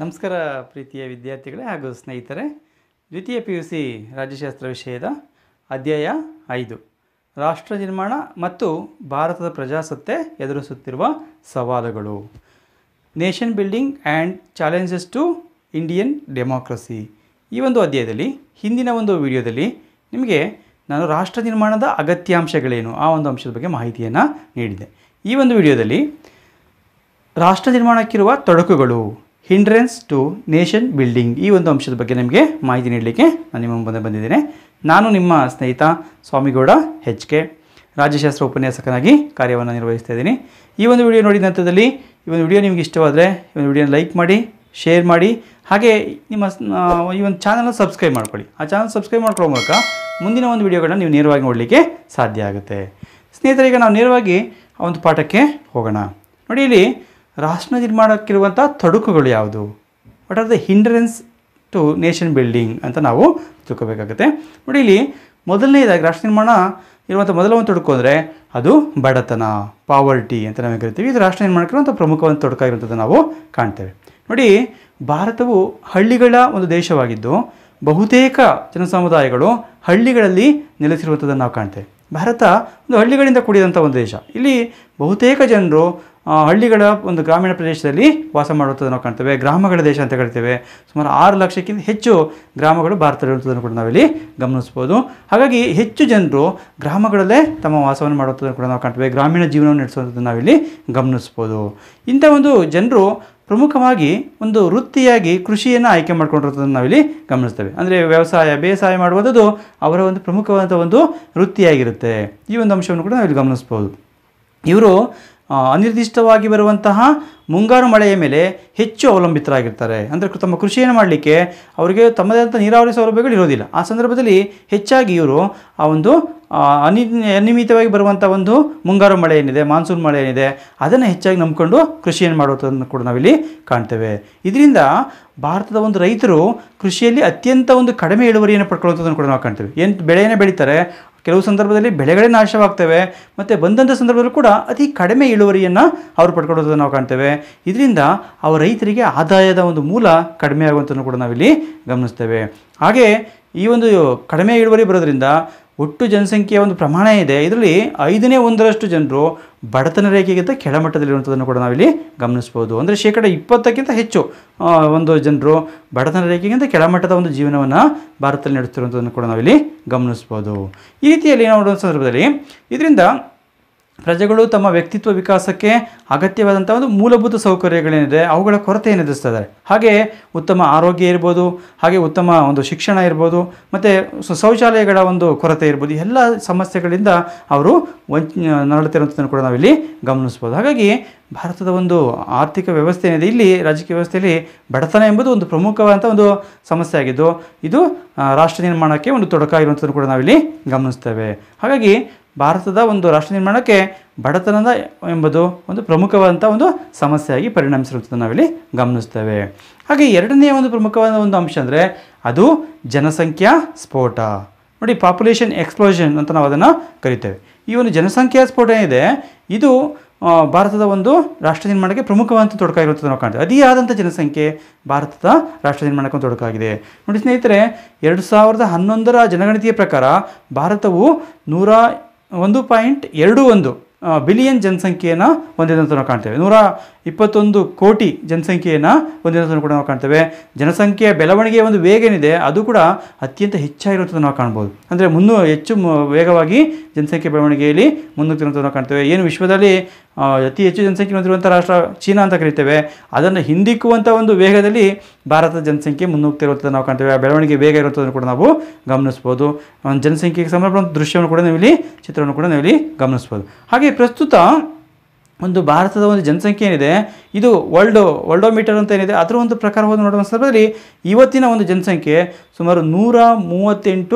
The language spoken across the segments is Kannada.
ನಮಸ್ಕಾರ ಪ್ರೀತಿಯ ವಿದ್ಯಾರ್ಥಿಗಳೇ ಹಾಗೂ ಸ್ನೇಹಿತರೆ ದ್ವಿತೀಯ ಪಿ ಯು ಸಿ ರಾಜ್ಯಶಾಸ್ತ್ರ ವಿಷಯದ ಅಧ್ಯಾಯ ಐದು ರಾಷ್ಟ್ರ ನಿರ್ಮಾಣ ಮತ್ತು ಭಾರತದ ಪ್ರಜಾಸತ್ತೆ ಎದುರಿಸುತ್ತಿರುವ ಸವಾಲುಗಳು nation building and challenges to Indian democracy ಈ ಒಂದು ಅಧ್ಯಾಯದಲ್ಲಿ ಹಿಂದಿನ ಒಂದು ವಿಡಿಯೋದಲ್ಲಿ ನಿಮಗೆ ನಾನು ರಾಷ್ಟ್ರ ನಿರ್ಮಾಣದ ಅಗತ್ಯಾಂಶಗಳೇನು ಆ ಒಂದು ಅಂಶದ ಬಗ್ಗೆ ಮಾಹಿತಿಯನ್ನು ನೀಡಿದೆ ಈ ಒಂದು ವಿಡಿಯೋದಲ್ಲಿ ರಾಷ್ಟ್ರ ನಿರ್ಮಾಣಕ್ಕಿರುವ ತೊಡಕುಗಳು ಹಿಂಡ್ರೆನ್ಸ್ ಟು ನೇಷನ್ ಬಿಲ್ಡಿಂಗ್ ಈ ಒಂದು ಅಂಶದ ಬಗ್ಗೆ ನಿಮಗೆ ಮಾಹಿತಿ ನೀಡಲಿಕ್ಕೆ ನಾನು ನಿಮ್ಮ ಮುಂದೆ ಬಂದಿದ್ದೇನೆ ನಾನು ನಿಮ್ಮ ಸ್ನೇಹಿತ ಸ್ವಾಮಿಗೌಡ ಹೆಚ್ ಕೆ ರಾಜ್ಯಶಾಸ್ತ್ರ ಉಪನ್ಯಾಸಕನಾಗಿ ಕಾರ್ಯವನ್ನು ನಿರ್ವಹಿಸ್ತಾ ಇದ್ದೀನಿ ಈ ಒಂದು ವಿಡಿಯೋ ನೋಡಿದ ನಂತರದಲ್ಲಿ ಈ ಒಂದು ವಿಡಿಯೋ ನಿಮಗೆ ಇಷ್ಟವಾದರೆ ಈ ಒಂದು ವಿಡಿಯೋನ ಲೈಕ್ ಮಾಡಿ ಶೇರ್ ಮಾಡಿ ಹಾಗೆ ನಿಮ್ಮ ಸ್- ಆ, ಈ ಒಂದು ಚಾನಲ್ನ ಸಬ್ಸ್ಕ್ರೈಬ್ ಮಾಡ್ಕೊಳ್ಳಿ ಆ ಚಾನಲ್ ಸಬ್ಸ್ಕ್ರೈಬ್ ಮಾಡ್ಕೊಳ್ಳೋ ಮೂಲಕ ಮುಂದಿನ ಒಂದು ವಿಡಿಯೋಗಳನ್ನ ನೀವು ನೇರವಾಗಿ ನೋಡಲಿಕ್ಕೆ ಸಾಧ್ಯ ಆಗುತ್ತೆ ಸ್ನೇಹಿತರೆ ಈಗ ನಾವು ನೇರವಾಗಿ ಆ ಒಂದು ಪಾಠಕ್ಕೆ ಹೋಗೋಣ ನೋಡಿ ಇಲ್ಲಿ ರಾಷ್ಟ್ರ ನಿರ್ಮಾಣಕ್ಕಿರುವಂಥ ತೊಡಕುಗಳು ಯಾವುದು what are the hindrance to nation building ಅಂತ ನಾವು ತಿಳ್ಕೊಬೇಕಾಗುತ್ತೆ ನೋಡಿ ಇಲ್ಲಿ ಮೊದಲನೇದಾಗಿ ರಾಷ್ಟ್ರ ನಿರ್ಮಾಣ ಇರುವಂಥ ಮೊದಲ ಒಂದು ತೊಡಕು ಅಂದರೆ ಅದು ಬಡತನ ಪಾವರ್ಟಿ ಅಂತ ನಾವು ಕರಿತೀವಿ ಇದು ರಾಷ್ಟ್ರ ನಿರ್ಮಾಣಕ್ಕಿರುವಂಥ ಪ್ರಮುಖವಾದ ತೊಡಕಾಗಿರುವಂಥದ್ದು ನಾವು ಕಾಣ್ತೇವೆ ನೋಡಿ ಭಾರತವು ಹಳ್ಳಿಗಳ ಒಂದು ದೇಶವಾಗಿದ್ದು ಬಹುತೇಕ ಜನಸಮುದಾಯಗಳು ಹಳ್ಳಿಗಳಲ್ಲಿ ನೆಲೆಸಿರುವಂಥದ್ದನ್ನು ನಾವು ಕಾಣ್ತೇವೆ ಭಾರತ ಒಂದು ಹಳ್ಳಿಗಳಿಂದ ಕೂಡಿದಂಥ ಒಂದು ದೇಶ ಇಲ್ಲಿ ಬಹುತೇಕ ಜನರು ಆ, ಹಳ್ಳಿಗಳ ಒಂದು ಗ್ರಾಮೀಣ ಪ್ರದೇಶದಲ್ಲಿ ವಾಸ ಮಾಡುವಂಥದ್ದು ನಾವು ಕಾಣ್ತೇವೆ ಗ್ರಾಮಗಳ ದೇಶ ಅಂತ ಕರಿತೇವೆ ಸುಮಾರು ಆರು ಲಕ್ಷಕ್ಕಿಂತ ಹೆಚ್ಚು ಗ್ರಾಮಗಳು ಭಾರತದಲ್ಲಿರುವಂಥದ್ದನ್ನು ಕೂಡ ನಾವಿಲ್ಲಿ ಗಮನಿಸ್ಬೋದು ಹಾಗಾಗಿ ಹೆಚ್ಚು ಜನರು ಗ್ರಾಮಗಳಲ್ಲೇ ತಮ್ಮ ವಾಸವನ್ನು ಮಾಡುವಂಥದ್ದನ್ನು ಕೂಡ ನಾವು ಕಾಣ್ತೇವೆ ಗ್ರಾಮೀಣ ಜೀವನವನ್ನು ನಡೆಸುವಂಥದ್ದನ್ನು ನಾವಿಲ್ಲಿ ಗಮನಿಸ್ಬೋದು ಇಂಥ ಒಂದು ಜನರು ಪ್ರಮುಖವಾಗಿ ಒಂದು ವೃತ್ತಿಯಾಗಿ ಕೃಷಿಯನ್ನು ಆಯ್ಕೆ ಮಾಡ್ಕೊಂಡಿರೋದನ್ನು ನಾವಿಲ್ಲಿ ಗಮನಿಸ್ತೇವೆ ಅಂದರೆ ವ್ಯವಸಾಯ ಬೇಸಾಯ ಮಾಡುವಂಥದ್ದು ಅವರ ಒಂದು ಪ್ರಮುಖವಾದ ಒಂದು ವೃತ್ತಿಯಾಗಿರುತ್ತೆ ಈ ಒಂದು ಅಂಶವನ್ನು ಕೂಡ ನಾವಿಲ್ಲಿ ಗಮನಿಸ್ಬೋದು ಇವರು ಆ, ಅನಿರ್ದಿಷ್ಟವಾಗಿ ಬರುವಂತಹ ಮುಂಗಾರು ಮಳೆಯ ಮೇಲೆ ಹೆಚ್ಚು ಅವಲಂಬಿತರಾಗಿರ್ತಾರೆ ಅಂದರೆ ತಮ್ಮ ಕೃಷಿಯನ್ನು ಮಾಡಲಿಕ್ಕೆ ಅವರಿಗೆ ತಮ್ಮದೇ ಆದಂಥ ನೀರಾವರಿ ಸೌಲಭ್ಯಗಳು ಇರೋದಿಲ್ಲ ಆ ಸಂದರ್ಭದಲ್ಲಿ ಹೆಚ್ಚಾಗಿ ಇವರು ಆ ಒಂದು ಆ, ಅನಿ ಅನಿಯಮಿತವಾಗಿ ಬರುವಂಥ ಒಂದು ಮುಂಗಾರು ಮಳೆ ಏನಿದೆ ಮಾನ್ಸೂನ್ ಮಳೆ ಏನಿದೆ ಅದನ್ನು ಹೆಚ್ಚಾಗಿ ನಂಬಿಕೊಂಡು ಕೃಷಿಯನ್ನು ಮಾಡುವಂಥದ್ದನ್ನು ಕೂಡ ನಾವಿಲ್ಲಿ ಕಾಣ್ತೇವೆ ಇದರಿಂದ ಭಾರತದ ಒಂದು ರೈತರು ಕೃಷಿಯಲ್ಲಿ ಅತ್ಯಂತ ಒಂದು ಕಡಿಮೆ ಇಳುವರಿಯನ್ನು ಪಡ್ಕೊಳ್ಳುವಂಥದ್ದನ್ನು ಕೂಡ ನಾವು ಕಾಣ್ತೇವೆ ಏನು ಬೆಳೆಯನ್ನು ಬೆಳೀತಾರೆ ಕೆಲವು ಸಂದರ್ಭದಲ್ಲಿ ಬೆಳೆಗಳೇ ನಾಶವಾಗ್ತವೆ ಮತ್ತು ಬಂದಂಥ ಸಂದರ್ಭದಲ್ಲೂ ಕೂಡ ಅತಿ ಕಡಿಮೆ ಇಳುವರಿಯನ್ನು ಅವರು ಪಡ್ಕೊಳ್ಳೋದನ್ನು ನಾವು ಕಾಣ್ತೇವೆ ಇದರಿಂದ ಅವರ ರೈತರಿಗೆ ಆದಾಯದ ಒಂದು ಮೂಲ ಕಡಿಮೆ ಆಗುವಂಥನ್ನು ಕೂಡ ನಾವಿಲ್ಲಿ ಗಮನಿಸ್ತೇವೆ ಹಾಗೆ ಈ ಒಂದು ಕಡಿಮೆ ಇಳುವರಿ ಬರೋದ್ರಿಂದ ಒಟ್ಟು ಜನಸಂಖ್ಯೆಯ ಒಂದು ಪ್ರಮಾಣ ಇದೆ ಇದರಲ್ಲಿ ಐದನೇ ಒಂದರಷ್ಟು ಜನರು ಬಡತನ ರೇಖೆಗಿಂತ ಕೆಳಮಟ್ಟದಲ್ಲಿರುವಂಥದ್ದನ್ನು ಕೂಡ ನಾವಿಲ್ಲಿ ಗಮನಿಸ್ಬೋದು ಅಂದರೆ ಶೇಕಡ ಇಪ್ಪತ್ತಕ್ಕಿಂತ ಹೆಚ್ಚು ಆ, ಒಂದು ಜನರು ಬಡತನ ರೇಖೆಗಿಂತ ಕೆಳಮಟ್ಟದ ಒಂದು ಜೀವನವನ್ನು ಭಾರತದಲ್ಲಿ ನಡೆಸ್ತಿರುವಂಥದ್ದನ್ನು ಕೂಡ ನಾವಿಲ್ಲಿ ಗಮನಿಸ್ಬೋದು ಈ ರೀತಿಯಲ್ಲಿ ನಾವು ನೋಡುವ ಸಂದರ್ಭದಲ್ಲಿ ಇದರಿಂದ ಪ್ರಜೆಗಳು ತಮ್ಮ ವ್ಯಕ್ತಿತ್ವ ವಿಕಾಸಕ್ಕೆ ಅಗತ್ಯವಾದಂಥ ಒಂದು ಮೂಲಭೂತ ಸೌಕರ್ಯಗಳೇನಿದೆ ಅವುಗಳ ಕೊರತೆಯನ್ನು ಎದುರಿಸ್ತಿದ್ದಾರೆ ಹಾಗೆ ಉತ್ತಮ ಆರೋಗ್ಯ ಇರ್ಬೋದು ಹಾಗೆ ಉತ್ತಮ ಒಂದು ಶಿಕ್ಷಣ ಇರ್ಬೋದು ಮತ್ತು ಸ- ಶೌಚಾಲಯಗಳ ಒಂದು ಕೊರತೆ ಇರ್ಬೋದು ಈ ಎಲ್ಲ ಸಮಸ್ಯೆಗಳಿಂದ ಅವರು ವಂಚ ನರಳುತ್ತಿರುವಂಥದ್ದನ್ನು ಕೂಡ ನಾವಿಲ್ಲಿ ಗಮನಿಸ್ಬೋದು ಹಾಗಾಗಿ ಭಾರತದ ಒಂದು ಆರ್ಥಿಕ ವ್ಯವಸ್ಥೆ ಏನಿದೆ ಇಲ್ಲಿ ರಾಜಕೀಯ ವ್ಯವಸ್ಥೆಯಲ್ಲಿ ಬಡತನ ಎಂಬುದು ಒಂದು ಪ್ರಮುಖವಾದಂಥ ಒಂದು ಸಮಸ್ಯೆ ಆಗಿದ್ದು ಇದು ಆ, ರಾಷ್ಟ್ರ ನಿರ್ಮಾಣಕ್ಕೆ ಒಂದು ತೊಡಕಾಗಿರುವಂಥದ್ದು ಕೂಡ ನಾವಿಲ್ಲಿ ಗಮನಿಸ್ತೇವೆ ಹಾಗಾಗಿ ಭಾರತದ ಒಂದು ರಾಷ್ಟ್ರ ನಿರ್ಮಾಣಕ್ಕೆ ಬಡತನದ ಎಂಬುದು ಒಂದು ಪ್ರಮುಖವಾದಂಥ ಒಂದು ಸಮಸ್ಯೆಯಾಗಿ ಪರಿಣಮಿಸಿರುವಂಥದ್ದು ನಾವಿಲ್ಲಿ ಗಮನಿಸ್ತೇವೆ ಹಾಗೆ ಎರಡನೆಯ ಒಂದು ಪ್ರಮುಖವಾದ ಒಂದು ಅಂಶ ಅಂದರೆ ಅದು ಜನಸಂಖ್ಯಾ ಸ್ಫೋಟ ನೋಡಿ ಪಾಪ್ಯುಲೇಷನ್ ಎಕ್ಸ್ಪ್ಲೋಷನ್ ಅಂತ ನಾವು ಅದನ್ನು ಕರಿತೇವೆ ಈ ಒಂದು ಜನಸಂಖ್ಯಾ ಸ್ಫೋಟ ಏನಿದೆ ಇದು ಆ, ಭಾರತದ ಒಂದು ರಾಷ್ಟ್ರ ನಿರ್ಮಾಣಕ್ಕೆ ಪ್ರಮುಖವಾದಂಥ ತೊಡಕಾಗಿರುವಂಥದ್ದು ನಾವು ಕಾಣ್ತೇವೆ ಅತಿಯಾದಂಥ ಜನಸಂಖ್ಯೆ ಭಾರತದ ರಾಷ್ಟ್ರ ನಿರ್ಮಾಣಕ್ಕೆ ಒಂದು ತೊಡಕಾಗಿದೆ ನೋಡಿ ಸ್ನೇಹಿತರೆ ಎರಡು ಸಾವಿರದ ಹನ್ನೊಂದರ ಜನಗಣತಿಯ ಪ್ರಕಾರ ಭಾರತವು ನೂರ ಒಂದು ಪಾಯಿಂಟ್ ಎರಡು ಒಂದು ಬಿಲಿಯನ್ ಜನಸಂಖ್ಯೆಯನ್ನು ಹೊಂದಿದಂಥ ನಾವು ಕಾಣ್ತೇವೆ ನೂರ ಇಪ್ಪತ್ತೊಂದು ಕೋಟಿ ಜನಸಂಖ್ಯೆಯನ್ನು ಹೊಂದಿದಂಥದ್ದು ಕೂಡ ನಾವು ಕಾಣ್ತೇವೆ ಜನಸಂಖ್ಯೆಯ ಬೆಳವಣಿಗೆಯ ಒಂದು ವೇಗ ಏನಿದೆ ಅದು ಕೂಡ ಅತ್ಯಂತ ಹೆಚ್ಚಾಗಿರುವಂಥದ್ದು ನಾವು ಕಾಣ್ಬೋದು ಅಂದರೆ ಮುನ್ನೂ ಹೆಚ್ಚು ಮ- ವೇಗವಾಗಿ ಜನಸಂಖ್ಯೆ ಬೆಳವಣಿಗೆಯಲ್ಲಿ ಮುನ್ನುಗ್ತಿರುವಂಥದ್ದು ನಾವು ಕಾಣ್ತೇವೆ ಏನು ವಿಶ್ವದಲ್ಲಿ ಆ, ಅತಿ ಹೆಚ್ಚು ಜನಸಂಖ್ಯೆ ಹೊಂದಿರುವಂಥ ರಾಷ್ಟ್ರ ಚೀನಾ ಅಂತ ಕರಿತೇವೆ ಅದನ್ನು ಹಿಂದಿಕ್ಕುವಂಥ ಒಂದು ವೇಗದಲ್ಲಿ ಭಾರತದ ಜನಸಂಖ್ಯೆ ಮುನ್ನುಗ್ತಿರುವಂಥದ್ದು ನಾವು ಕಾಣ್ತೇವೆ ಆ ಬೆಳವಣಿಗೆ ವೇಗ ಇರುವಂಥದ್ದನ್ನು ಕೂಡ ನಾವು ಗಮನಿಸ್ಬೋದು ಒಂದು ಜನಸಂಖ್ಯೆಗೆ ಸಂಬಂಧಪಟ್ಟ ದೃಶ್ಯವನ್ನು ಕೂಡ ನಾವಿಲ್ಲಿ ಚಿತ್ರವನ್ನು ಕೂಡ ನಾವಿಲ್ಲಿ ಗಮನಿಸ್ಬೋದು ಹಾಗೆ ಪ್ರಸ್ತುತ ಒಂದು ಭಾರತದ ಒಂದು ಜನಸಂಖ್ಯೆ ಏನಿದೆ ಇದು ವರ್ಲ್ಡ್ ವರ್ಲ್ಡೋಮೀಟರ್ ಅಂತ ಏನಿದೆ ಅದರ ಒಂದು ಪ್ರಕಾರವನ್ನು ನೋಡುವ ಸಂದರ್ಭದಲ್ಲಿ ಇವತ್ತಿನ ಒಂದು ಜನಸಂಖ್ಯೆ ಸುಮಾರು ನೂರ ಮೂವತ್ತೆಂಟು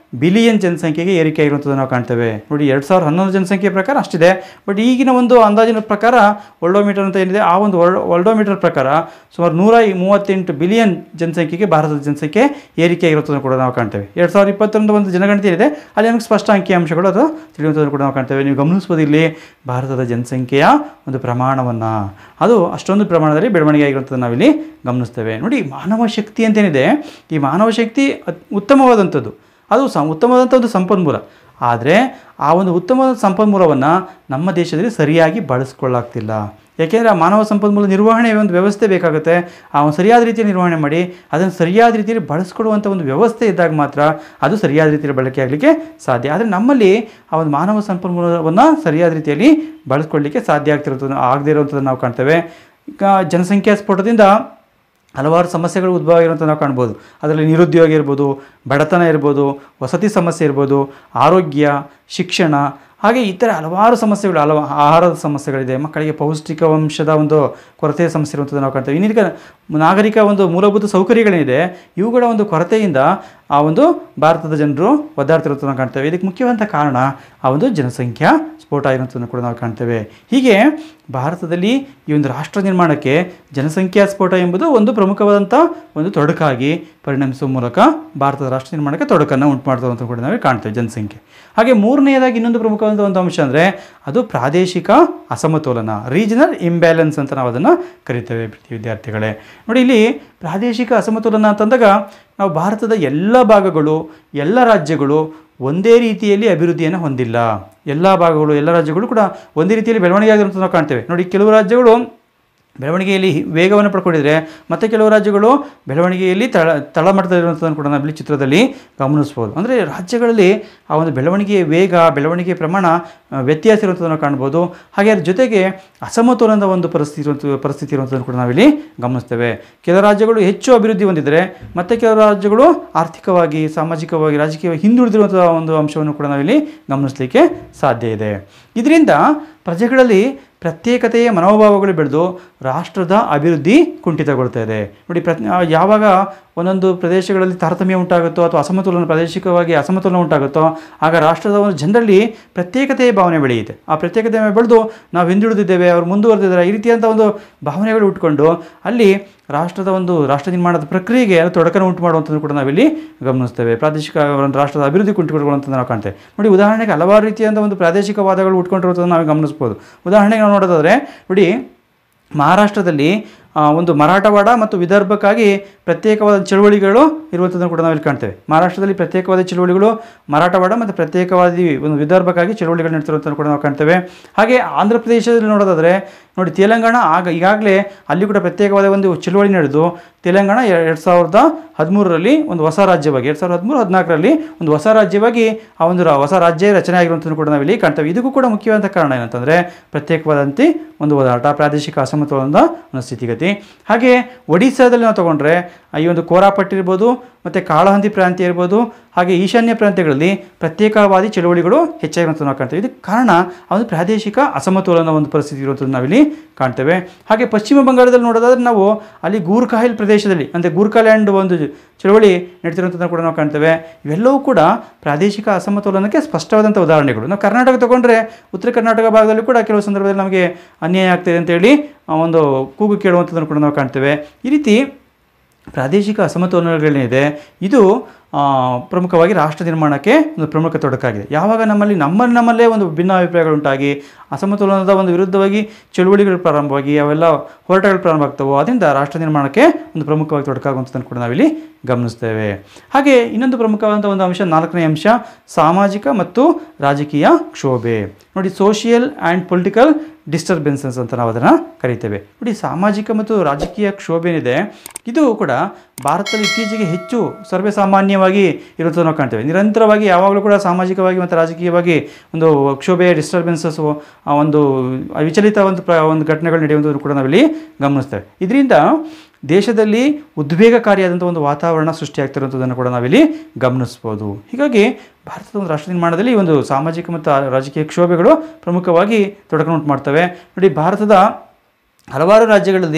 ಬಿಲಿಯನ್ ಜನಸಂಖ್ಯೆಗೆ ಏರಿಕೆ ಆಗಿರುವಂಥದ್ದು ನಾವು ಕಾಣ್ತೇವೆ ನೋಡಿ ಎರಡು ಸಾವಿರದ ಹನ್ನೊಂದು ಜನಸಂಖ್ಯೆ ಪ್ರಕಾರ ಅಷ್ಟಿದೆ ಬಟ್ ಈಗಿನ ಒಂದು ಅಂದಾಜಿನ ಪ್ರಕಾರ ವರ್ಲ್ಡೋಮೀಟರ್ ಅಂತ ಏನಿದೆ ಆ ಒಂದು ವರ್ಲ್ಡ್ ವರ್ಲ್ಡೋಮೀಟರ್ ಪ್ರಕಾರ ಸುಮಾರು ನೂರ ಮೂವತ್ತೆಂಟು ಬಿಲಿಯನ್ ಜನಸಂಖ್ಯೆಗೆ ಭಾರತದ ಜನಸಂಖ್ಯೆ ಏರಿಕೆ ಆಗಿರುತ್ತದನ್ನು ಕೂಡ ನಾವು ಕಾಣ್ತೇವೆ ಎರಡು ಸಾವಿರದ ಇಪ್ಪತ್ತೊಂದು ಒಂದು ಜನಗಣತಿ ಇದೆ ಅಲ್ಲಿ ನಮಗೆ ಸ್ಪಷ್ಟ ಅಂಕಿಅಂಶಗಳು ಅದು ತಿಳಿಯುವಂಥದ್ದು ಕೂಡ ನಾವು ಕಾಣ್ತೇವೆ ನೀವು ಗಮನಿಸ್ಬೋದು ಇಲ್ಲಿ ಭಾರತದ ಜನಸಂಖ್ಯೆಯ ಒಂದು ಪ್ರಮಾಣವನ್ನು ಅದು ಅಷ್ಟೊಂದು ಪ್ರಮಾಣದಲ್ಲಿ ಬೆಳವಣಿಗೆ ಆಗಿರುವಂಥದ್ದು ನಾವಿಲ್ಲಿ ಗಮನಿಸ್ತೇವೆ ನೋಡಿ ಮಾನವ ಶಕ್ತಿ ಅಂತೇನಿದೆ ಈ ಮಾನವ ಶಕ್ತಿ ಅತ್- ಉತ್ತಮವಾದಂಥದ್ದು ಅದು ಸ ಉತ್ತಮವಾದಂಥ ಒಂದು ಸಂಪನ್ಮೂಲ ಆದರೆ ಆ ಒಂದು ಉತ್ತಮವಾದ ಸಂಪನ್ಮೂಲವನ್ನು ನಮ್ಮ ದೇಶದಲ್ಲಿ ಸರಿಯಾಗಿ ಬಳಸ್ಕೊಳ್ಳಾಗ್ತಿಲ್ಲ ಯಾಕೆಂದರೆ ಆ ಮಾನವ ಸಂಪನ್ಮೂಲ ನಿರ್ವಹಣೆ ಒಂದು ವ್ಯವಸ್ಥೆ ಬೇಕಾಗುತ್ತೆ ಆ ಒಂದು ಸರಿಯಾದ ರೀತಿಯಲ್ಲಿ ನಿರ್ವಹಣೆ ಮಾಡಿ ಅದನ್ನು ಸರಿಯಾದ ರೀತಿಯಲ್ಲಿ ಬಳಸ್ಕೊಳ್ಳುವಂಥ ಒಂದು ವ್ಯವಸ್ಥೆ ಇದ್ದಾಗ ಮಾತ್ರ ಅದು ಸರಿಯಾದ ರೀತಿಯಲ್ಲಿ ಬಳಕೆ ಆಗಲಿಕ್ಕೆ ಸಾಧ್ಯ ಆದರೆ ನಮ್ಮಲ್ಲಿ ಆ ಒಂದು ಮಾನವ ಸಂಪನ್ಮೂಲವನ್ನು ಸರಿಯಾದ ರೀತಿಯಲ್ಲಿ ಬಳಸ್ಕೊಳ್ಳಿಕ್ಕೆ ಸಾಧ್ಯ ಆಗ್ತಿರೋದು ಆಗದೇ ಇರುವಂಥದ್ದು ನಾವು ಕಾಣ್ತೇವೆ ಈಗ ಜನಸಂಖ್ಯಾ ಸ್ಫೋಟದಿಂದ ಹಲವಾರು ಸಮಸ್ಯೆಗಳು ಉದ್ಭವ ಆಗಿರುವಂಥ ನಾವು ಕಾಣ್ಬೋದು ಅದರಲ್ಲಿ ನಿರುದ್ಯೋಗ ಇರ್ಬೋದು ಬಡತನ ಇರ್ಬೋದು ವಸತಿ ಸಮಸ್ಯೆ ಇರ್ಬೋದು ಆರೋಗ್ಯ ಶಿಕ್ಷಣ ಹಾಗೆ ಇತರ ಹಲವಾರು ಸಮಸ್ಯೆಗಳು ಹಲವು ಆಹಾರದ ಸಮಸ್ಯೆಗಳಿದೆ ಮಕ್ಕಳಿಗೆ ಪೌಷ್ಟಿಕಾಂಶದ ಒಂದು ಕೊರತೆಯ ಸಮಸ್ಯೆ ಇರುವಂಥದ್ದು ನಾವು ಕಾಣ್ತೇವೆ ಇನ್ನಿಕ ನಾಗರಿಕ ಒಂದು ಮೂಲಭೂತ ಸೌಕರ್ಯಗಳೇನಿದೆ ಇವುಗಳ ಒಂದು ಕೊರತೆಯಿಂದ ಆ ಒಂದು ಭಾರತದ ಜನರು ಒದ್ದಾಡ್ತಿರುವಂಥದ್ದು ನಾವು ಕಾಣ್ತೇವೆ ಇದಕ್ಕೆ ಮುಖ್ಯವಾದಂಥ ಕಾರಣ ಆ ಒಂದು ಜನಸಂಖ್ಯಾ ಸ್ಫೋಟ ಆಗಿರುವಂಥದ್ದನ್ನು ಕೂಡ ನಾವು ಕಾಣ್ತೇವೆ ಹೀಗೆ ಭಾರತದಲ್ಲಿ ಈ ಒಂದು ರಾಷ್ಟ್ರ ನಿರ್ಮಾಣಕ್ಕೆ ಜನಸಂಖ್ಯಾ ಸ್ಫೋಟ ಎಂಬುದು ಒಂದು ಪ್ರಮುಖವಾದಂಥ ಒಂದು ತೊಡಕಾಗಿ ಪರಿಣಮಿಸುವ ಮೂಲಕ ಭಾರತದ ರಾಷ್ಟ್ರ ನಿರ್ಮಾಣಕ್ಕೆ ತೊಡಕನ್ನು ಉಂಟು ಮಾಡ್ತದೆ ಅಂತ ಕೂಡ ನಾವು ಕಾಣ್ತೇವೆ ಜನಸಂಖ್ಯೆ ಹಾಗೆ ಮೂರನೆಯದಾಗಿ ಇನ್ನೊಂದು ಪ್ರಮುಖವಾದ ಒಂದು ಅಂಶ ಅಂದರೆ ಅದು ಪ್ರಾದೇಶಿಕ ಅಸಮತೋಲನ ರೀಜನಲ್ ಇಂಬ್ಯಾಲೆನ್ಸ್ ಅಂತ ನಾವು ಅದನ್ನು ಕರಿತೇವೆ ಪ್ರತಿ ವಿದ್ಯಾರ್ಥಿಗಳೇ ನೋಡಿ ಇಲ್ಲಿ ಪ್ರಾದೇಶಿಕ ಅಸಮತೋಲನ ಅಂತಂದಾಗ ನಾವು ಭಾರತದ ಎಲ್ಲ ಭಾಗಗಳು ಎಲ್ಲ ರಾಜ್ಯಗಳು ಒಂದೇ ರೀತಿಯಲ್ಲಿ ಅಭಿವೃದ್ಧಿಯನ್ನು ಹೊಂದಿಲ್ಲ ಎಲ್ಲ ಭಾಗಗಳು ಎಲ್ಲ ರಾಜ್ಯಗಳು ಕೂಡ ಒಂದೇ ರೀತಿಯಲ್ಲಿ ಬೆಳವಣಿಗೆ ಆಗಿರುವಂಥ ನಾವು ಕಾಣ್ತೇವೆ ನೋಡಿ ಕೆಲವು ರಾಜ್ಯಗಳು ಬೆಳವಣಿಗೆಯಲ್ಲಿ ವೇಗವನ್ನು ಪಡ್ಕೊಂಡಿದ್ರೆ ಮತ್ತು ಕೆಲವು ರಾಜ್ಯಗಳು ಬೆಳವಣಿಗೆಯಲ್ಲಿ ತಳ ತಳಮಟ್ಟದಲ್ಲಿರುವಂಥದ್ದನ್ನು ಕೂಡ ನಾವು ಇಲ್ಲಿ ಚಿತ್ರದಲ್ಲಿ ಗಮನಿಸ್ಬೋದು ಅಂದರೆ ರಾಜ್ಯಗಳಲ್ಲಿ ಆ ಒಂದು ಬೆಳವಣಿಗೆಯ ವೇಗ ಬೆಳವಣಿಗೆಯ ಪ್ರಮಾಣ ಆ, ವ್ಯತ್ಯಾಸ ಇರುವಂಥದ್ದನ್ನು ಕಾಣ್ಬೋದು ಹಾಗೆ ಅದ್ರ ಜೊತೆಗೆ ಅಸಮತೋಲನದ ಒಂದು ಪರಿಸ್ಥಿತಿ ಇರುವಂಥ ಪರಿಸ್ಥಿತಿ ಇರುವಂಥದ್ದನ್ನು ಕೂಡ ನಾವಿಲ್ಲಿ ಗಮನಿಸ್ತೇವೆ ಕೆಲವು ರಾಜ್ಯಗಳು ಹೆಚ್ಚು ಅಭಿವೃದ್ಧಿ ಹೊಂದಿದರೆ ಮತ್ತು ಕೆಲವು ರಾಜ್ಯಗಳು ಆರ್ಥಿಕವಾಗಿ ಸಾಮಾಜಿಕವಾಗಿ ರಾಜಕೀಯವಾಗಿ ಹಿಂದುಳಿದಿರುವಂಥ ಒಂದು ಅಂಶವನ್ನು ಕೂಡ ನಾವಿಲ್ಲಿ ಗಮನಿಸಲಿಕ್ಕೆ ಸಾಧ್ಯ ಇದೆ ಇದರಿಂದ ಪ್ರಜೆಗಳಲ್ಲಿ ಪ್ರತ್ಯೇಕತೆಯ ಮನೋಭಾವಗಳು ಬೆಳೆದು ರಾಷ್ಟ್ರದ ಅಭಿವೃದ್ಧಿ ಕುಂಠಿತಗೊಳ್ತಾ ಇದೆ ನೋಡಿ ಪ್ರ ಯಾವಾಗ ಒಂದೊಂದು ಪ್ರದೇಶಗಳಲ್ಲಿ ತಾರತಮ್ಯ ಉಂಟಾಗುತ್ತೋ ಅಥವಾ ಅಸಮತೋಲನ ಪ್ರಾದೇಶಿಕವಾಗಿ ಅಸಮತೋಲನ ಉಂಟಾಗುತ್ತೋ ಆಗ ರಾಷ್ಟ್ರದ ಒಂದು ಜನರಲ್ಲಿ ಪ್ರತ್ಯೇಕತೆಯ ಭಾವನೆ ಬೆಳೆಯುತ್ತೆ ಆ ಪ್ರತ್ಯೇಕತೆ ಬೆಳೆದು ನಾವು ಹಿಂದುಳಿದಿದ್ದೇವೆ ಅವರು ಮುಂದುವರೆದಿದ್ದಾರೆ ಈ ರೀತಿಯಾದಂಥ ಒಂದು ಭಾವನೆಗಳು ಉಟ್ಕೊಂಡು ಅಲ್ಲಿ ರಾಷ್ಟ್ರದ ಒಂದು ರಾಷ್ಟ್ರ ನಿರ್ಮಾಣದ ಪ್ರಕ್ರಿಯೆಗೆ ಅದು ತೊಡಕನ್ನು ಉಂಟು ಮಾಡುವಂಥದ್ದು ಕೂಡ ನಾವಿಲ್ಲಿ ಗಮನಿಸ್ತೇವೆ ಪ್ರಾದೇಶಿಕ ಒಂದು ರಾಷ್ಟ್ರದ ಅಭಿವೃದ್ಧಿ ಕುಂಠಿತಗೊಳ್ಳುವಂಥದ್ದು ನಾವು ಕಾಣ್ತೇವೆ ನೋಡಿ ಉದಾಹರಣೆಗೆ ಹಲವಾರು ರೀತಿಯಾದ ಒಂದು ಪ್ರಾದೇಶಿಕವಾದಗಳು ಉಟ್ಕೊಂಡಿರುವಂಥದ್ದು ನಾವು ಗಮನಿಸ್ಬೋದು ಉದಾಹರಣೆಗೆ ನಾವು ನೋಡೋದಾದರೆ ನೋಡಿ ಮಹಾರಾಷ್ಟ್ರದಲ್ಲಿ ಆ, ಒಂದು ಮರಾಠವಾಡ ಮತ್ತು ವಿದರ್ಭಕ್ಕಾಗಿ ಪ್ರತ್ಯೇಕವಾದ ಚಳುವಳಿಗಳು ಇರುವಂಥದ್ದನ್ನು ಕೂಡ ನಾವಿಲ್ಲಿ ಕಾಣ್ತೇವೆ ಮಹಾರಾಷ್ಟ್ರದಲ್ಲಿ ಪ್ರತ್ಯೇಕವಾದ ಚಳುವಳಿಗಳು ಮರಾಠವಾಡ ಮತ್ತು ಪ್ರತ್ಯೇಕವಾದಿ ಒಂದು ವಿದರ್ಭಕ್ಕಾಗಿ ಚಳುವಳಿಗಳು ನಡೀತಿರುವಂಥದ್ದು ಕೂಡ ನಾವು ಕಾಣ್ತೇವೆ ಹಾಗೆ ಆಂಧ್ರ ಪ್ರದೇಶದಲ್ಲಿ ನೋಡೋದಾದರೆ ನೋಡಿ ತೆಲಂಗಾಣ ಆಗ ಈಗಾಗಲೇ ಅಲ್ಲಿ ಕೂಡ ಪ್ರತ್ಯೇಕವಾದ ಒಂದು ಚಳುವಳಿ ನಡೆದು ತೆಲಂಗಾಣ ಎರಡು ಸಾವಿರದ ಹದಿಮೂರರಲ್ಲಿ ಒಂದು ಹೊಸ ರಾಜ್ಯವಾಗಿ ಎರಡು ಸಾವಿರದ ಹದಿಮೂರು ಹದಿನಾಲ್ಕರಲ್ಲಿ ಒಂದು ಹೊಸ ರಾಜ್ಯವಾಗಿ ಆ ಒಂದು ರಾ- ಹೊಸ ರಾಜ್ಯ ರಚನೆ ಆಗಿರುವಂಥದ್ದು ಕೂಡ ನಾವಿಲ್ಲಿ ಕಾಣ್ತೇವೆ ಇದಕ್ಕೂ ಕೂಡ ಮುಖ್ಯವಾದ ಕಾರಣ ಏನಂತಂದರೆ ಪ್ರತ್ಯೇಕವಾದಂತೆ ಒಂದು ಹೋರಾಟ ಪ್ರಾದೇಶಿಕ ಅಸಮತೋಲನದ ಒಂದು ಸ್ಥಿತಿಗತಿ ಹಾಗೆ ಒಡಿಸ್ಸಾದಲ್ಲಿ ನಾವು ತಗೊಂಡ್ರೆ ಈ ಒಂದು ಕೋರಾಪಟ್ ಇರ್ಬೋದು ಮತ್ತು ಕಾಳಹಂದಿ ಪ್ರಾಂತ್ಯ ಇರ್ಬೋದು ಹಾಗೆ ಈಶಾನ್ಯ ಪ್ರಾಂತ್ಯಗಳಲ್ಲಿ ಪ್ರತ್ಯೇಕವಾದಿ ಚಳುವಳಿಗಳು ಹೆಚ್ಚಾಗಿರುವಂಥದ್ದು ನಾವು ಕಾಣ್ತೇವೆ ಇದಕ್ಕೆ ಕಾರಣ ಆ ಒಂದು ಪ್ರಾದೇಶಿಕ ಅಸಮತೋಲನ ಒಂದು ಪರಿಸ್ಥಿತಿ ಇರುವಂಥದ್ದು ನಾವಿಲ್ಲಿ ಕಾಣ್ತೇವೆ ಹಾಗೆ ಪಶ್ಚಿಮ ಬಂಗಾಳದಲ್ಲಿ ನೋಡೋದಾದ್ರೆ ನಾವು ಅಲ್ಲಿ ಗೂರ್ಖಾಹಿಲ್ ಪ್ರದೇಶದಲ್ಲಿ ಅಂದರೆ ಗೂರ್ಖಾಲ್ಯಾಂಡ್ ಒಂದು ಚಳುವಳಿ ನಡೀತಿರುವಂಥದ್ದನ್ನು ಕೂಡ ನಾವು ಕಾಣ್ತೇವೆ ಇವೆಲ್ಲವೂ ಕೂಡ ಪ್ರಾದೇಶಿಕ ಅಸಮತೋಲನಕ್ಕೆ ಸ್ಪಷ್ಟವಾದಂಥ ಉದಾಹರಣೆಗಳು ನಾವು ಕರ್ನಾಟಕ ತಗೊಂಡ್ರೆ ಉತ್ತರ ಕರ್ನಾಟಕ ಭಾಗದಲ್ಲಿ ಕೂಡ ಕೆಲವು ಸಂದರ್ಭದಲ್ಲಿ ನಮಗೆ ಅನ್ಯಾಯ ಆಗ್ತಿದೆ ಅಂತೇಳಿ ಆ ಒಂದು ಕೂಗು ಕೇಳುವಂಥದ್ದನ್ನು ಕೂಡ ನಾವು ಕಾಣ್ತೇವೆ ಈ ರೀತಿ ಪ್ರಾದೇಶಿಕ ಅಸಮತೋಲನಗಳೇನಿದೆ ಇದು ಆ, ಪ್ರಮುಖವಾಗಿ ರಾಷ್ಟ್ರ ನಿರ್ಮಾಣಕ್ಕೆ ಒಂದು ಪ್ರಮುಖ ತೊಡಕಾಗಿದೆ ಯಾವಾಗ ನಮ್ಮಲ್ಲಿ ನಮ್ಮಲ್ಲಿ ನಮ್ಮಲ್ಲೇ ಒಂದು ಭಿನ್ನ ಅಭಿಪ್ರಾಯಗಳುಂಟಾಗಿ ಅಸಮತೋಲನದ ಒಂದು ವಿರುದ್ಧವಾಗಿ ಚಳುವಳಿಗಳು ಪ್ರಾರಂಭವಾಗಿ ಅವೆಲ್ಲ ಹೋರಾಟಗಳು ಪ್ರಾರಂಭ ಆಗ್ತವೋ ಅದರಿಂದ ರಾಷ್ಟ್ರ ನಿರ್ಮಾಣಕ್ಕೆ ಒಂದು ಪ್ರಮುಖವಾಗಿ ತೊಡಕಾಗುವಂಥದ್ದನ್ನು ಕೂಡ ನಾವಿಲ್ಲಿ ಗಮನಿಸ್ತೇವೆ ಹಾಗೆ ಇನ್ನೊಂದು ಪ್ರಮುಖವಾದಂಥ ಒಂದು ಅಂಶ ನಾಲ್ಕನೇ ಅಂಶ ಸಾಮಾಜಿಕ ಮತ್ತು ರಾಜಕೀಯ ಕ್ಷೋಭೆ ನೋಡಿ ಸೋಷಿಯಲ್ ಆ್ಯಂಡ್ ಪೊಲಿಟಿಕಲ್ ಡಿಸ್ಟರ್ಬೆನ್ಸಸ್ ಅಂತ ನಾವು ಅದನ್ನು ಕರಿತೇವೆ ನೋಡಿ ಸಾಮಾಜಿಕ ಮತ್ತು ರಾಜಕೀಯ ಕ್ಷೋಭೆ ಏನಿದೆ ಇದು ಕೂಡ ಭಾರತದಲ್ಲಿ ಇತ್ತೀಚೆಗೆ ಹೆಚ್ಚು ಸರ್ವೇ ಸಾಮಾನ್ಯವಾಗಿ ಇರುವಂಥದ್ದು ನಾವು ಕಾಣ್ತೇವೆ ನಿರಂತರವಾಗಿ ಯಾವಾಗಲೂ ಕೂಡ ಸಾಮಾಜಿಕವಾಗಿ ಮತ್ತು ರಾಜಕೀಯವಾಗಿ ಒಂದು ಕ್ಷೋಭೆ ಡಿಸ್ಟರ್ಬೆನ್ಸಸ್ಸು ಆ ಒಂದು ವಿಚಲಿತ ಒಂದು ಪ್ರ ಒಂದು ಘಟನೆಗಳು ನಡೆಯುವಂಥದ್ದು ಕೂಡ ನಾವಿಲ್ಲಿ ಗಮನಿಸ್ತೇವೆ ಇದರಿಂದ ದೇಶದಲ್ಲಿ ಉದ್ವೇಗಕಾರಿಯಾದಂಥ ಒಂದು ವಾತಾವರಣ ಸೃಷ್ಟಿಯಾಗ್ತಿರುವಂಥದ್ದನ್ನು ಕೂಡ ನಾವಿಲ್ಲಿ ಗಮನಿಸ್ಬೋದು ಹೀಗಾಗಿ ಭಾರತದ ಒಂದು ರಾಷ್ಟ್ರ ನಿರ್ಮಾಣದಲ್ಲಿ ಈ ಒಂದು ಸಾಮಾಜಿಕ ಮತ್ತು ರಾಜಕೀಯ ಕ್ಷೋಭೆಗಳು ಪ್ರಮುಖವಾಗಿ ತೊಡಕನ್ನು ಉಂಟು ಮಾಡ್ತವೆ ನೋಡಿ ಭಾರತದ ಹಲವಾರು ರಾಜ್ಯಗಳಲ್ಲಿ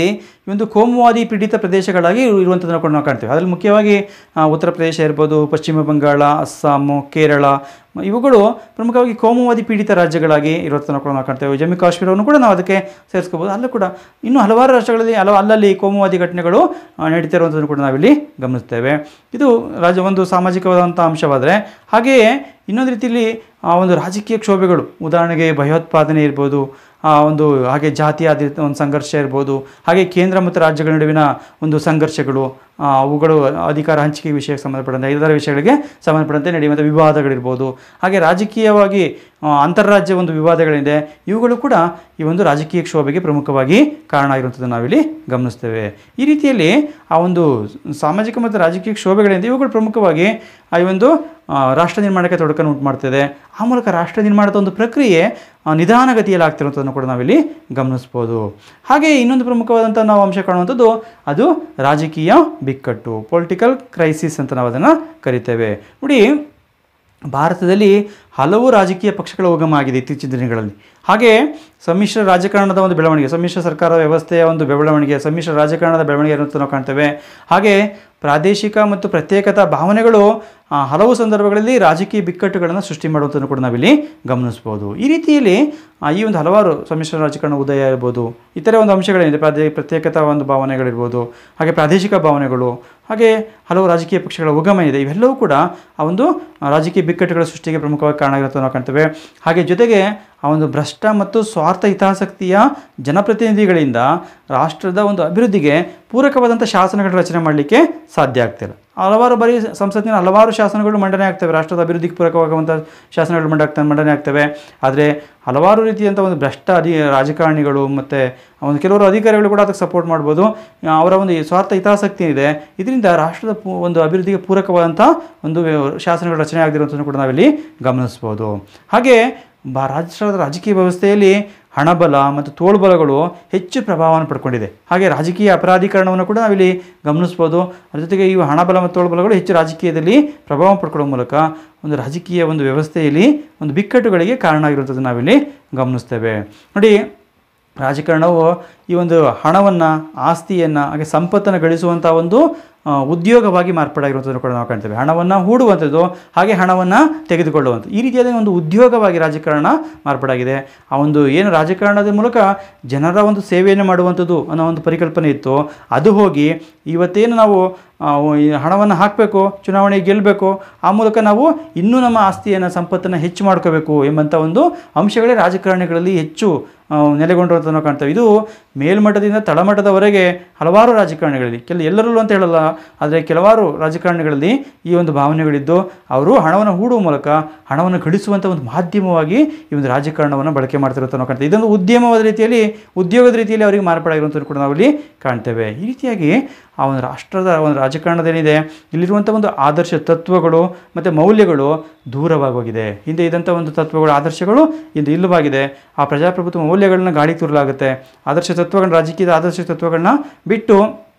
ಈ ಒಂದು ಕೋಮುವಾದಿ ಪೀಡಿತ ಪ್ರದೇಶಗಳಾಗಿ ಇರುವಂಥದ್ದನ್ನು ಕೂಡ ನಾವು ಕಾಣ್ತೇವೆ ಅದರಲ್ಲಿ ಮುಖ್ಯವಾಗಿ ಆ, ಉತ್ತರ ಪ್ರದೇಶ ಇರ್ಬೋದು ಪಶ್ಚಿಮ ಬಂಗಾಳ ಅಸ್ಸಾಮು ಕೇರಳ ಮ- ಇವುಗಳು ಪ್ರಮುಖವಾಗಿ ಕೋಮುವಾದಿ ಪೀಡಿತ ರಾಜ್ಯಗಳಾಗಿ ಇರುವಂಥದ್ದನ್ನು ಕೂಡ ನಾವು ಕಾಣ್ತೇವೆ ಜಮ್ಮು ಕಾಶ್ಮೀರವನ್ನು ಕೂಡ ನಾವು ಅದಕ್ಕೆ ಸೇರಿಸ್ಕೋಬೋದು ಅಲ್ಲೂ ಕೂಡ ಇನ್ನೂ ಹಲವಾರು ರಾಷ್ಟ್ರಗಳಲ್ಲಿ ಹಲವು ಅಲ್ಲಲ್ಲಿ ಕೋಮುವಾದಿ ಘಟನೆಗಳು ಆ, ನಡೀತಾ ಇರುವಂಥದ್ದನ್ನು ಕೂಡ ನಾವಿಲ್ಲಿ ಗಮನಿಸ್ತೇವೆ ಇದು ರಾಜ್ಯ ಒಂದು ಸಾಮಾಜಿಕವಾದಂಥ ಅಂಶವಾದರೆ ಹಾಗೆಯೇ ಇನ್ನೊಂದು ರೀತಿಯಲ್ಲಿ ಆ ಒಂದು ರಾಜಕೀಯ ಕ್ಷೋಭೆಗಳು ಉದಾಹರಣೆಗೆ ಭಯೋತ್ಪಾದನೆ ಇರ್ಬೋದು ಆ ಒಂದು ಹಾಗೆ ಜಾತಿ ಆಧಾರಿತ ಒಂದು ಸಂಘರ್ಷ ಇರ್ಬೋದು ಹಾಗೆ ಕೇಂದ್ರ ಮತ್ತು ರಾಜ್ಯಗಳ ನಡುವಿನ ಒಂದು ಸಂಘರ್ಷಗಳು ಆ, ಅವುಗಳು ಅಧಿಕಾರ ಹಂಚಿಕೆ ವಿಷಯಕ್ಕೆ ಸಂಬಂಧಪಟ್ಟಂತೆ ಇದರ ವಿಷಯಗಳಿಗೆ ಸಂಬಂಧಪಟ್ಟಂತೆ ನಡೆಯುವಂಥ ವಿವಾದಗಳಿರ್ಬೋದು ಹಾಗೆ ರಾಜಕೀಯವಾಗಿ ಆ, ಅಂತಾರಾಜ್ಯ ಒಂದು ವಿವಾದಗಳಿದೆ ಇವುಗಳು ಕೂಡ ಈ ಒಂದು ರಾಜಕೀಯ ಕ್ಷೋಭೆಗೆ ಪ್ರಮುಖವಾಗಿ ಕಾರಣ ಆಗಿರುವಂಥದ್ದನ್ನು ನಾವಿಲ್ಲಿ ಗಮನಿಸ್ತೇವೆ ಈ ರೀತಿಯಲ್ಲಿ ಆ ಒಂದು ಸಾಮಾಜಿಕ ಮತ್ತು ರಾಜಕೀಯ ಕ್ಷೋಭೆಗಳಿಂದ ಇವುಗಳು ಪ್ರಮುಖವಾಗಿ ಆ ಈ ಒಂದು ಆ, ರಾಷ್ಟ್ರ ನಿರ್ಮಾಣಕ್ಕೆ ತೊಡಕನ್ನು ಉಂಟು ಮಾಡ್ತಿದೆ ಆ ಮೂಲಕ ರಾಷ್ಟ್ರ ನಿರ್ಮಾಣದ ಒಂದು ಪ್ರಕ್ರಿಯೆ ಆ, ನಿಧಾನಗತಿಯಲ್ಲಿ ಆಗ್ತಿರುವಂಥದ್ದನ್ನು ಕೂಡ ನಾವಿಲ್ಲಿ ಗಮನಿಸ್ಬೋದು ಹಾಗೆ ಇನ್ನೊಂದು ಪ್ರಮುಖವಾದಂಥ ನಾವು ಅಂಶ ಕಾಣುವಂಥದ್ದು ಅದು ರಾಜಕೀಯ ಬಿಕ್ಕಟ್ಟು ಪೊಲಿಟಿಕಲ್ ಕ್ರೈಸಿಸ್ ಅಂತ ನಾವು ಅದನ್ನು ಕರಿತೇವೆ ನೋಡಿ ಭಾರತದಲ್ಲಿ ಹಲವು ರಾಜಕೀಯ ಪಕ್ಷಗಳ ಉಗಮ ಆಗಿದೆ ಇತ್ತೀಚಿನ ದಿನಗಳಲ್ಲಿ ಹಾಗೆ ಸಮ್ಮಿಶ್ರ ರಾಜಕಾರಣದ ಒಂದು ಬೆಳವಣಿಗೆ ಸಮ್ಮಿಶ್ರ ಸರ್ಕಾರ ವ್ಯವಸ್ಥೆಯ ಒಂದು ಬೆಳವಣಿಗೆ ಸಮ್ಮಿಶ್ರ ರಾಜಕಾರಣದ ಬೆಳವಣಿಗೆ ಇರುವಂಥ ನಾವು ಕಾಣ್ತೇವೆ ಹಾಗೆ ಪ್ರಾದೇಶಿಕ ಮತ್ತು ಪ್ರತ್ಯೇಕತಾ ಭಾವನೆಗಳು ಆ, ಹಲವು ಸಂದರ್ಭಗಳಲ್ಲಿ ರಾಜಕೀಯ ಬಿಕ್ಕಟ್ಟುಗಳನ್ನು ಸೃಷ್ಟಿ ಮಾಡುವಂಥದ್ದು ಕೂಡ ನಾವಿಲ್ಲಿ ಗಮನಿಸ್ಬೋದು ಈ ರೀತಿಯಲ್ಲಿ ಆ, ಈ ಒಂದು ಹಲವಾರು ಸಮ್ಮಿಶ್ರ ರಾಜಕಾರಣ ಉದಯ ಇರ್ಬೋದು ಇತರೆ ಒಂದು ಅಂಶಗಳೇನಿದೆ ಪ್ರಾದೇ ಪ್ರತ್ಯೇಕತಾ ಒಂದು ಭಾವನೆಗಳಿರ್ಬೋದು ಹಾಗೆ ಪ್ರಾದೇಶಿಕ ಭಾವನೆಗಳು ಹಾಗೆ ಹಲವು ರಾಜಕೀಯ ಪಕ್ಷಗಳ ಉಗಮ ಇದೆ ಇವೆಲ್ಲವೂ ಕೂಡ ಆ ಒಂದು ಆ, ರಾಜಕೀಯ ಬಿಕ್ಕಟ್ಟುಗಳ ಸೃಷ್ಟಿಗೆ ಪ್ರಮುಖವಾಗಿ ಕಾರಣ ಆಗಿರುತ್ತೆ ನಾವು ಕಾಣ್ತೇವೆ ಹಾಗೆ ಜೊತೆಗೆ ಆ ಒಂದು ಭ್ರಷ್ಟ ಮತ್ತು ಸ್ವಾರ್ಥ ಹಿತಾಸಕ್ತಿಯ ಜನಪ್ರತಿನಿಧಿಗಳಿಂದ ರಾಷ್ಟ್ರದ ಒಂದು ಅಭಿವೃದ್ಧಿಗೆ ಪೂರಕವಾದಂಥ ಶಾಸನಗಳ ರಚನೆ ಮಾಡಲಿಕ್ಕೆ ಸಾಧ್ಯ ಆಗ್ತಿಲ್ಲ ಹಲವಾರು ಬಾರಿ ಸಂಸತ್ತಿನ ಹಲವಾರು ಶಾಸನಗಳು ಮಂಡನೆ ಆಗ್ತವೆ ರಾಷ್ಟ್ರದ ಅಭಿವೃದ್ಧಿಗೆ ಪೂರಕವಾಗುವಂಥ ಶಾಸನಗಳು ಮಂಡ ಮಂಡನೆ ಆಗ್ತವೆ ಆದರೆ ಹಲವಾರು ರೀತಿಯಂಥ ಒಂದು ಭ್ರಷ್ಟ ಅಧಿ ರಾಜಕಾರಣಿಗಳು ಮತ್ತು ಒಂದು ಕೆಲವರು ಅಧಿಕಾರಿಗಳು ಕೂಡ ಅದಕ್ಕೆ ಸಪೋರ್ಟ್ ಮಾಡ್ಬೋದು ಆ, ಅವರ ಒಂದು ಈ ಸ್ವಾರ್ಥ ಹಿತಾಸಕ್ತಿ ಇದೆ ಇದರಿಂದ ರಾಷ್ಟ್ರದ ಪೂ- ಒಂದು ಅಭಿವೃದ್ಧಿಗೆ ಪೂರಕವಾದಂಥ ಒಂದು ವ್ಯ- ಶಾಸನಗಳ ರಚನೆ ಆಗದಿರುವಂಥದ್ದು ಕೂಡ ನಾವಿಲ್ಲಿ ಗಮನಿಸ್ಬೋದು ಹಾಗೆ ಬಾ ರಾಷ್ಟ್ರದ ರಾಜಕೀಯ ವ್ಯವಸ್ಥೆಯಲ್ಲಿ ಹಣಬಲ ಮತ್ತು ತೋಳ್ಬಲಗಳು ಹೆಚ್ಚು ಪ್ರಭಾವವನ್ನು ಪಡ್ಕೊಂಡಿದೆ ಹಾಗೆ ರಾಜಕೀಯ ಅಪರಾಧೀಕರಣವನ್ನು ಕೂಡ ನಾವಿಲ್ಲಿ ಗಮನಿಸ್ಬೋದು ಅದ್ರ ಜೊತೆಗೆ ಈ ಹಣಬಲ ಮತ್ತು ತೋಳ್ಬಲಗಳು ಹೆಚ್ಚು ರಾಜಕೀಯದಲ್ಲಿ ಪ್ರಭಾವ ಪಡ್ಕೊಳ್ಳೋ ಮೂಲಕ ಒಂದು ರಾಜಕೀಯ ಒಂದು ವ್ಯವಸ್ಥೆಯಲ್ಲಿ ಒಂದು ಬಿಕ್ಕಟ್ಟುಗಳಿಗೆ ಕಾರಣ ಆಗಿರುವಂಥದ್ದು ನಾವಿಲ್ಲಿ ಗಮನಿಸ್ತೇವೆ ನೋಡಿ ರಾಜಕಾರಣವು ಈ ಒಂದು ಹಣವನ್ನು ಆಸ್ತಿಯನ್ನು ಹಾಗೆ ಸಂಪತ್ತನ್ನು ಗಳಿಸುವಂಥ ಒಂದು ಆ, ಉದ್ಯೋಗವಾಗಿ ಮಾರ್ಪಾಡಾಗಿರುವಂಥದ್ದು ಕೂಡ ನಾವು ಕಾಣ್ತೇವೆ ಹಣವನ್ನು ಹೂಡುವಂಥದ್ದು ಹಾಗೆ ಹಣವನ್ನು ತೆಗೆದುಕೊಳ್ಳುವಂಥದ್ದು ಈ ರೀತಿಯಾದ ಒಂದು ಉದ್ಯೋಗವಾಗಿ ರಾಜಕಾರಣ ಮಾರ್ಪಾಡಾಗಿದೆ ಆ ಒಂದು ಏನು ರಾಜಕಾರಣದ ಮೂಲಕ ಜನರ ಒಂದು ಸೇವೆಯನ್ನು ಮಾಡುವಂಥದ್ದು ಅನ್ನೋ ಒಂದು ಪರಿಕಲ್ಪನೆ ಇತ್ತು ಅದು ಹೋಗಿ ಇವತ್ತೇನು ನಾವು ಆ, ಈ ಹಣವನ್ನು ಹಾಕಬೇಕು ಚುನಾವಣೆಗೆ ಗೆಲ್ಲಬೇಕು ಆ ಮೂಲಕ ನಾವು ಇನ್ನೂ ನಮ್ಮ ಆಸ್ತಿಯನ್ನು ಸಂಪತ್ತನ್ನು ಹೆಚ್ಚು ಮಾಡ್ಕೋಬೇಕು ಎಂಬಂಥ ಒಂದು ಅಂಶಗಳೇ ರಾಜಕಾರಣಿಗಳಲ್ಲಿ ಹೆಚ್ಚು ಆ, ನೆಲೆಗೊಂಡಿರುವಂಥದ್ದು ನಾವು ಕಾಣ್ತೇವೆ ಇದು ಮೇಲ್ಮಟ್ಟದಿಂದ ತಳಮಟ್ಟದವರೆಗೆ ಹಲವಾರು ರಾಜಕಾರಣಿಗಳಲ್ಲಿ ಕೆಲ ಎಲ್ಲರಲ್ಲೂ ಅಂತ ಹೇಳಲ್ಲ ಆದರೆ ಕೆಲವಾರು ರಾಜಕಾರಣಿಗಳಲ್ಲಿ ಈ ಒಂದು ಭಾವನೆಗಳಿದ್ದು ಅವರು ಹಣವನ್ನು ಹೂಡುವ ಮೂಲಕ ಹಣವನ್ನು ಗಳಿಸುವಂಥ ಒಂದು ಮಾಧ್ಯಮವಾಗಿ ಈ ಒಂದು ರಾಜಕಾರಣವನ್ನು ಬಳಕೆ ಮಾಡ್ತಿರುವಂಥ ನಾವು ಕಾಣ್ತೇವೆ ಇದೊಂದು ಉದ್ಯಮವಾದ ರೀತಿಯಲ್ಲಿ ಉದ್ಯೋಗದ ರೀತಿಯಲ್ಲಿ ಅವರಿಗೆ ಮಾರ್ಪಾಡಾಗಿರುವಂಥದ್ದು ಕೂಡ ನಾವಿಲ್ಲಿ ಕಾಣ್ತೇವೆ ಈ ರೀತಿಯಾಗಿ ಆ ಒಂದು ರಾಷ್ಟ್ರದ ಒಂದು ರಾಜಕಾರಣದೇನಿದೆ ಇಲ್ಲಿರುವಂಥ ಒಂದು ಆದರ್ಶ ತತ್ವಗಳು ಮತ್ತು ಮೌಲ್ಯಗಳು ದೂರವಾಗೋಗಿದೆ ಹಿಂದೆ ಇದ್ದಂಥ ಒಂದು ತತ್ವಗಳು ಆದರ್ಶಗಳು ಇಂದು ಇಲ್ಲವಾಗಿದೆ ಆ ಪ್ರಜಾಪ್ರಭುತ್ವ ಮೌಲ್ಯಗಳನ್ನ ಗಾಳಿ ತೂರಲಾಗುತ್ತೆ ಆದರ್ಶ ತತ್ವಗಳನ್ನ ರಾಜಕೀಯದ ಆದರ್ಶ ತತ್ವಗಳನ್ನ ಬಿಟ್ಟು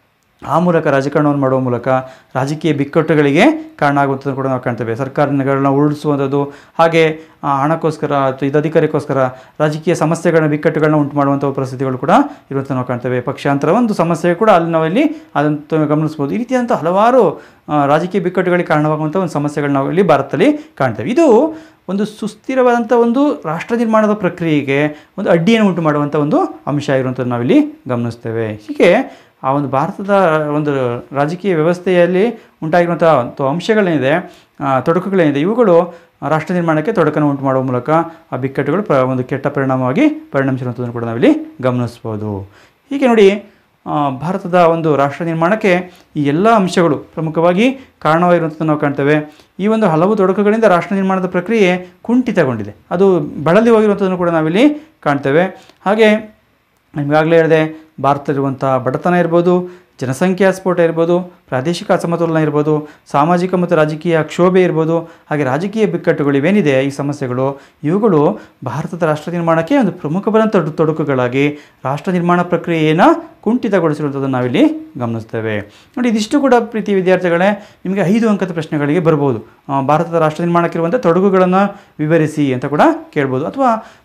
ಆ ಮೂಲಕ ರಾಜಕಾರಣವನ್ನು ಮಾಡುವ ಮೂಲಕ ರಾಜಕೀಯ ಬಿಕ್ಕಟ್ಟುಗಳಿಗೆ ಕಾರಣ ಆಗುವಂಥದ್ದು ಕೂಡ ನಾವು ಕಾಣ್ತೇವೆ ಸರ್ಕಾರಗಳನ್ನ ಉರುಳಿಸುವಂಥದ್ದು ಹಾಗೆ ಆ, ಹಣಕ್ಕೋಸ್ಕರ ಅಥವಾ ಇದು ಅಧಿಕಾರಕ್ಕೋಸ್ಕರ ರಾಜಕೀಯ ಸಮಸ್ಯೆಗಳನ್ನ ಬಿಕ್ಕಟ್ಟುಗಳನ್ನ ಉಂಟು ಮಾಡುವಂಥ ಪರಿಸ್ಥಿತಿಗಳು ಕೂಡ ಇರುವಂಥ ನಾವು ಕಾಣ್ತೇವೆ ಪಕ್ಷಾಂತರ ಒಂದು ಸಮಸ್ಯೆ ಕೂಡ ಅಲ್ಲಿ ನಾವಿಲ್ಲಿ ಅದನ್ನು ಗಮನಿಸ್ಬೋದು ಈ ರೀತಿಯಾದಂಥ ಹಲವಾರು ಆ, ರಾಜಕೀಯ ಬಿಕ್ಕಟ್ಟುಗಳಿಗೆ ಕಾರಣವಾಗುವಂಥ ಒಂದು ಸಮಸ್ಯೆಗಳನ್ನ ನಾವು ಇಲ್ಲಿ ಭಾರತದಲ್ಲಿ ಕಾಣ್ತೇವೆ ಇದು ಒಂದು ಸುಸ್ಥಿರವಾದಂಥ ಒಂದು ರಾಷ್ಟ್ರ ನಿರ್ಮಾಣದ ಪ್ರಕ್ರಿಯೆಗೆ ಒಂದು ಅಡ್ಡಿಯನ್ನು ಉಂಟು ಮಾಡುವಂಥ ಒಂದು ಅಂಶ ಆಗಿರುವಂಥದ್ದು ನಾವಿಲ್ಲಿ ಗಮನಿಸ್ತೇವೆ ಹೀಗೆ ಆ ಒಂದು ಭಾರತದ ಒಂದು ರಾಜಕೀಯ ವ್ಯವಸ್ಥೆಯಲ್ಲಿ ಉಂಟಾಗಿರುವಂಥ ಒಂದು ಅಂಶಗಳೇನಿದೆ ಆ, ತೊಡಕುಗಳೇನಿದೆ ಇವುಗಳು ರಾಷ್ಟ್ರ ನಿರ್ಮಾಣಕ್ಕೆ ತೊಡಕನ್ನು ಉಂಟು ಮಾಡುವ ಮೂಲಕ ಆ ಬಿಕ್ಕಟ್ಟುಗಳು ಪ್ರ ಒಂದು ಕೆಟ್ಟ ಪರಿಣಾಮವಾಗಿ ಪರಿಣಮಿಸಿರುವಂಥದ್ದನ್ನು ಕೂಡ ನಾವಿಲ್ಲಿ ಗಮನಿಸ್ಬೋದು ಹೀಗೆ ನೋಡಿ ಆ, ಭಾರತದ ಒಂದು ರಾಷ್ಟ್ರ ನಿರ್ಮಾಣಕ್ಕೆ ಈ ಎಲ್ಲ ಅಂಶಗಳು ಪ್ರಮುಖವಾಗಿ ಕಾರಣವಾಗಿರುವಂಥದ್ದು ನಾವು ಕಾಣ್ತೇವೆ ಈ ಒಂದು ಹಲವು ತೊಡಕುಗಳಿಂದ ರಾಷ್ಟ್ರ ನಿರ್ಮಾಣದ ಪ್ರಕ್ರಿಯೆ ಕುಂಠಿತಗೊಂಡಿದೆ ಅದು ಬಳಲಿ ಹೋಗಿರುವಂಥದ್ದನ್ನು ಕೂಡ ನಾವಿಲ್ಲಿ ಕಾಣ್ತೇವೆ ಹಾಗೆ ನಿಮಗಾಗಲೇ ಹೇಳಿದೆ ಭಾರತದಲ್ಲಿರುವಂಥ ಬಡತನ ಇರ್ಬೋದು ಜನಸಂಖ್ಯಾ ಸ್ಫೋಟ ಇರ್ಬೋದು ಪ್ರಾದೇಶಿಕ ಅಸಮತೋಲನ ಇರ್ಬೋದು ಸಾಮಾಜಿಕ ಮತ್ತು ರಾಜಕೀಯ ಕ್ಷೋಭೆ ಇರ್ಬೋದು ಹಾಗೆ ರಾಜಕೀಯ ಬಿಕ್ಕಟ್ಟುಗಳು ಇವೇನಿದೆ ಈ ಸಮಸ್ಯೆಗಳು ಇವುಗಳು ಭಾರತದ ರಾಷ್ಟ್ರ ನಿರ್ಮಾಣಕ್ಕೆ ಒಂದು ಪ್ರಮುಖವಾದಂಥ ತೊಡ- ತೊಡಕುಗಳಾಗಿ ರಾಷ್ಟ್ರ ನಿರ್ಮಾಣ ಪ್ರಕ್ರಿಯೆಯನ್ನು ಕುಂಠಿತಗೊಳಿಸಿರುವಂಥದ್ದನ್ನು ನಾವಿಲ್ಲಿ ಗಮನಿಸ್ತೇವೆ ನೋಡಿ ಇದಿಷ್ಟು ಕೂಡ ಪ್ರೀತಿ ವಿದ್ಯಾರ್ಥಿಗಳೇ ನಿಮಗೆ ಐದು ಅಂಕದ ಪ್ರಶ್ನೆಗಳಿಗೆ ಬರ್ಬೋದು ಆ, ಭಾರತದ ರಾಷ್ಟ್ರ ನಿರ್ಮಾಣಕ್ಕಿರುವಂಥ ತೊಡಕುಗಳನ್ನು ವಿವರಿಸಿ ಅಂತ ಕೂಡ ಕೇಳ್ಬೋದು ಅಥವಾ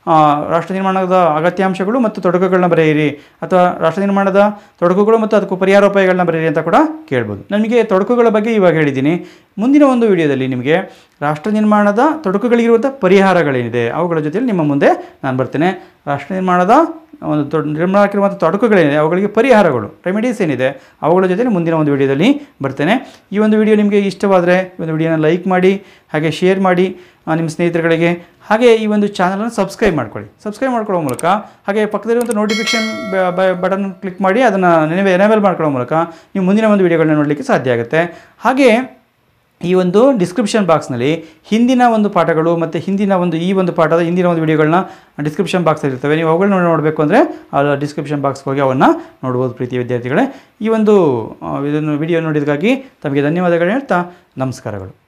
ಆ, ರಾಷ್ಟ್ರ ನಿರ್ಮಾಣದ ಅಗತ್ಯಾಂಶಗಳು ಮತ್ತು ತೊಡಕುಗಳನ್ನ ಬರೆಯಿರಿ ಅಥವಾ ರಾಷ್ಟ್ರ ನಿರ್ಮಾಣದ ತೊಡಕುಗಳು ಮತ್ತು ಅದಕ್ಕೂ ಪರಿಹಾರೋಪಾಯಗಳನ್ನ ಬರೆಯಿರಿ ಅಂತ ಕೂಡ ಕೇಳ್ಬೋದು ನನಗೆ ತೊಡಕುಗಳ ಬಗ್ಗೆ ಇವಾಗ ಹೇಳಿದ್ದೀನಿ ಮುಂದಿನ ಒಂದು ವಿಡಿಯೋದಲ್ಲಿ ನಿಮಗೆ ರಾಷ್ಟ್ರ ನಿರ್ಮಾಣದ ತೊಡಕುಗಳಿರುವಂಥ ಪರಿಹಾರಗಳೇನಿದೆ ಅವುಗಳ ಜೊತೆಯಲ್ಲಿ ನಿಮ್ಮ ಮುಂದೆ ನಾನು ಬರ್ತೇನೆ ರಾಷ್ಟ್ರ ನಿರ್ಮಾಣದ ಒಂದು ದೊಡ್ಡ ನಿರ್ಮಾಣ ಆಗಿರುವಂಥ ತೊಡಕುಗಳೇನಿದೆ ಅವುಗಳಿಗೆ ಪರಿಹಾರಗಳು ರೆಮಿಡೀಸ್ ಏನಿದೆ ಅವುಗಳ ಜೊತೆ ಮುಂದಿನ ಒಂದು ವಿಡಿಯೋದಲ್ಲಿ ಬರ್ತೇನೆ ಈ ಒಂದು ವಿಡಿಯೋ ನಿಮಗೆ ಇಷ್ಟವಾದರೆ ಈ ಒಂದು ವಿಡಿಯೋನ ಲೈಕ್ ಮಾಡಿ ಹಾಗೆ ಶೇರ್ ಮಾಡಿ ಆ, ನಿಮ್ಮ ಸ್ನೇಹಿತರುಗಳಿಗೆ ಹಾಗೆ ಈ ಒಂದು ಚಾನಲನ್ನು ಸಬ್ಸ್ಕ್ರೈಬ್ ಮಾಡ್ಕೊಳ್ಳಿ ಸಬ್ಸ್ಕ್ರೈಬ್ ಮಾಡ್ಕೊಳ್ಳೋ ಮೂಲಕ ಹಾಗೆ ಪಕ್ಕದಲ್ಲಿರುವಂಥ ನೋಟಿಫಿಕೇಷನ್ ಬಟನ್ ಕ್ಲಿಕ್ ಮಾಡಿ ಅದನ್ನು ನೆನವೆ ಎನೇಬಲ್ ಮಾಡ್ಕೊಳ್ಳೋ ಮೂಲಕ ನೀವು ಮುಂದಿನ ಒಂದು ವಿಡಿಯೋಗಳನ್ನ ನೋಡಲಿಕ್ಕೆ ಸಾಧ್ಯ ಆಗುತ್ತೆ ಹಾಗೆ ಈ ಒಂದು ಡಿಸ್ಕ್ರಿಪ್ಷನ್ ಬಾಕ್ಸ್ನಲ್ಲಿ ಹಿಂದಿನ ಒಂದು ಪಾಠಗಳು ಮತ್ತು ಹಿಂದಿನ ಒಂದು ಈ ಒಂದು ಪಾಠದ ಹಿಂದಿನ ಒಂದು ವಿಡಿಯೋಗಳನ್ನ ಡಿಸ್ಕ್ರಿಪ್ಷನ್ ಬಾಕ್ಸಲ್ಲಿ ಇರ್ತವೆ ನೀವು ಅವುಗಳನ್ನ ನೋಡಬೇಕು ಅಂದರೆ ಆ ಡಿಸ್ಕ್ರಿಪ್ಷನ್ ಬಾಕ್ಸ್ಗೆ ಹೋಗಿ ಅವನ್ನು ನೋಡ್ಬೋದು ಪ್ರೀತಿ ವಿದ್ಯಾರ್ಥಿಗಳೇ ಈ ಒಂದು ಆ, ಇದನ್ನು ವಿಡಿಯೋ ನೋಡಿದಕ್ಕಾಗಿ ತಮಗೆ ಧನ್ಯವಾದಗಳು ಹೇಳ್ತಾ ನಮಸ್ಕಾರಗಳು